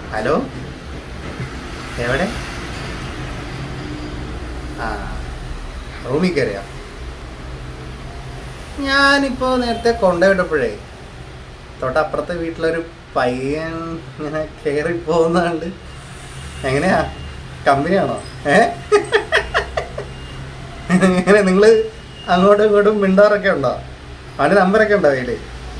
Hello എവിടെ ആ റൂമിൽ കയറിയോ ഞാനിപ്പോ നേരത്തെ കൊണ്ടുവിട്ടപ്പോഴേ തൊട്ടപ്പുറത്തെ വീട്ടിലൊരു പയ്യൻ ഇങ്ങനെ കയറി പോകുന്നുണ്ട് എങ്ങനെയാ കമ്പനിയാണോ ഏ എങ്ങനെ നിങ്ങൾ അങ്ങോട്ടും ഇങ്ങോട്ടും മിണ്ടാറൊക്കെ ഉണ്ടോ അവൻ്റെ നമ്പറൊക്കെ ഉണ്ടോ കയ്യിൽ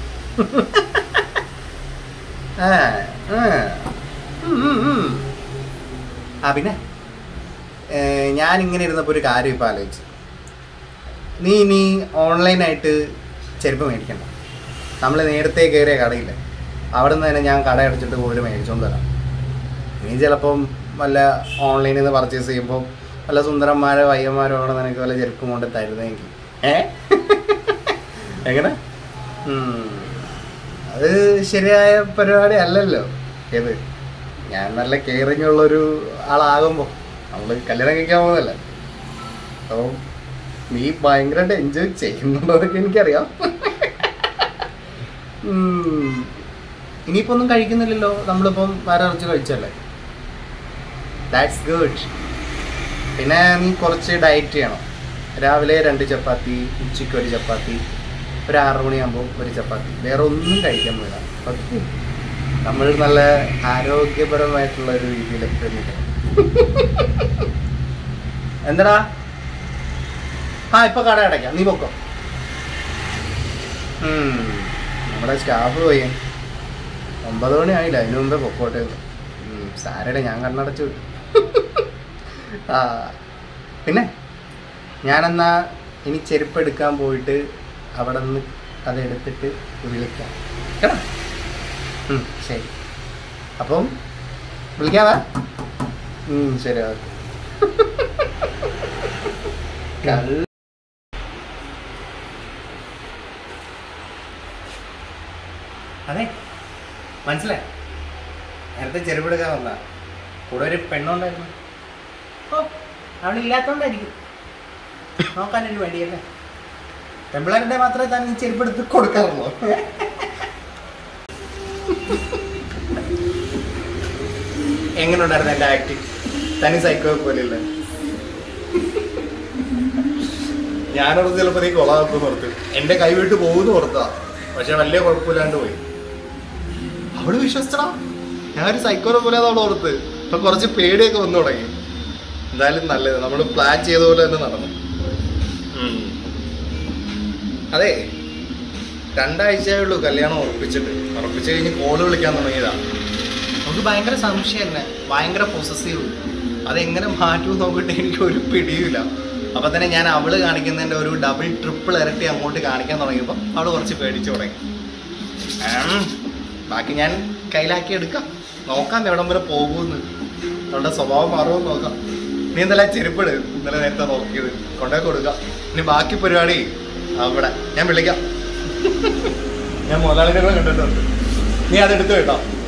ആ ആ. ഉം, ഉം, ഉം. ആ പിന്നെ ഏ, ഞാൻ ഇങ്ങനെ ഇരുന്നപ്പോൾ ഒരു കാര്യം ഇപ്പോൾ ആലോചിച്ചു നീ ഇനി ഓൺലൈനായിട്ട് ചെരുപ്പ് മേടിക്കണ്ട നമ്മൾ നേരത്തെ കയറിയ കടയില്ല അവിടെ നിന്ന് തന്നെ ഞാൻ കട അടച്ചിട്ട് പോലും മേടിച്ചുകൊണ്ട് തരാം നീ ചിലപ്പം വല്ല ഓൺലൈനിൽ നിന്ന് പർച്ചേസ് ചെയ്യുമ്പോൾ വല്ല സുന്ദരന്മാരോ പയ്യന്മാരോ ആണ് നിനക്ക് വല്ല ചെരുപ്പും കൊണ്ട് തരുന്നതെങ്കിൽ ഏ എങ്ങനെ ഉം. അത് ശരിയായ പരിപാടി അല്ലല്ലോ ഏത് ഞാൻ നല്ല കെയറിങ് ഉള്ളൊരു ആളാകുമ്പോൾ നമ്മൾ കല്യാണം കഴിക്കാൻ പോകുന്നല്ലേ അപ്പം നീ ഭയങ്കരമായിട്ട് എൻജോയ് ചെയ്യുന്നുണ്ടോന്നൊക്കെ എനിക്കറിയാം ഉം. ഇനിയിപ്പോ ഒന്നും കഴിക്കുന്നില്ലല്ലോ നമ്മളിപ്പം വേറെ ഇറച്ചി കഴിച്ചല്ലേ ദാറ്റ്സ് ഗുഡ് പിന്നെ നീ കുറച്ച് ഡയറ്റ് ചെയ്യണം രാവിലെ രണ്ട് ചപ്പാത്തി ഉച്ചയ്ക്ക് ഒരു ചപ്പാത്തി ഒരു ആറ് മണിയാകുമ്പോൾ ഒരു ചപ്പാത്തി വേറെ ഒന്നും കഴിക്കാൻ പോയില്ല ഓക്കെ നമ്മൾ നല്ല ആരോഗ്യപരമായിട്ടുള്ള ഒരു രീതിയിലൊക്കെ നിൽക്കണം എന്താടാ ആ ഇപ്പൊ കട അടയ്ക്കാം നീ പൊക്കോ ഉം, നമ്മുടെ സ്റ്റാഫ് പോയി ഒമ്പത് മണി ആയില്ല അതിനു മുമ്പേ പൊക്കോട്ടെ എന്ന്. ഉം, സാരമില്ല ഞാൻ കണ്ണടച്ചു വിട്ടു. ആ പിന്നെ ഞാനെന്നാ ഇനി ചെരുപ്പ് എടുക്കാൻ പോയിട്ട് അവിടെ നിന്ന് അതെടുത്തിട്ട് വിളിക്കാം കേട്ടോ ഉം, ശരി അപ്പം വിളിക്കാവാ ഉം, ശരി ഓക്കെ കള്ള അതെ മനസ്സിലായി നേരത്തെ ചെരുപ്പെടുക്കാൻ വന്ന കൂടെ ഒരു പെണ്ണുണ്ടായിരുന്നു ഓ അവിടെ ഇല്ലാത്തോണ്ടായിരിക്കും നോക്കാനൊരു വേണ്ടിയല്ലേ പെമ്പിളാരുടെ മാത്രമേ താൻ ഈ ചെരുപ്പെടുത്ത് കൊടുക്കാറുള്ളൂ എങ്ങനെ ഉണ്ടായിരുന്നു എൻ്റെ ആക്ടിങ് തനി സൈക്കോ പോലെയല്ലേ ഞാനോട് ചിലപ്പോൾ നീ കൊളാക്കും ഓർത്ത് എൻ്റെ കൈ വിട്ട് പോകുന്നു ഓർത്താ പക്ഷെ വലിയ കുഴപ്പമില്ലാണ്ട് പോയി അവള് വിശ്വസിച്ചടാ ഞാനൊരു സൈക്കോനെ പോലെ അവൾ ഓർത്ത് ഇപ്പൊ കുറച്ച് പേടിയൊക്കെ വന്നു തുടങ്ങി എന്തായാലും നല്ലത് നമ്മൾ പ്ലാൻ ചെയ്ത പോലെ തന്നെ നടന്നു ഉം. അതെ രണ്ടാഴ്ചയേ ഉള്ളൂ കല്യാണം ഉറപ്പിച്ചിട്ട് ഉറപ്പിച്ച് കഴിഞ്ഞ് കോള് വിളിക്കാൻ തുടങ്ങിയതാ നമുക്ക് ഭയങ്കര സംശയം തന്നെ ഭയങ്കര പൊസസീവ് അതെങ്ങനെ മാറ്റും നോക്കിയിട്ട് എനിക്ക് ഒരു പിടിയുമില്ല അപ്പൊ തന്നെ ഞാൻ അവള് കാണിക്കുന്നതിന്റെ ഒരു ഡബിൾ ട്രിപ്പിൾ ഇരട്ടി അങ്ങോട്ട് കാണിക്കാൻ തുടങ്ങിയപ്പോൾ അവള് കുറച്ച് പേടിച്ചു തുടങ്ങി ഉം. ബാക്കി ഞാൻ കയ്യിലാക്കി എടുക്കാം നോക്കാം എവിടം വരെ പോകുമെന്ന് അവളുടെ സ്വഭാവം മാറുമോ നോക്കാം നീ എന്തായാലും ആ ചെരുപ്പിട് ഇന്നലെ നേരത്തെ നോക്കിയത് കൊണ്ടുപോയി കൊടുക്കാം ഇനി ബാക്കി പരിപാടി അവിടെ ഞാൻ വിളിക്കാം ഞാൻ മുതലാളികളെ കണ്ടിട്ടുണ്ട് നീ അതെടുത്ത് കേട്ടോ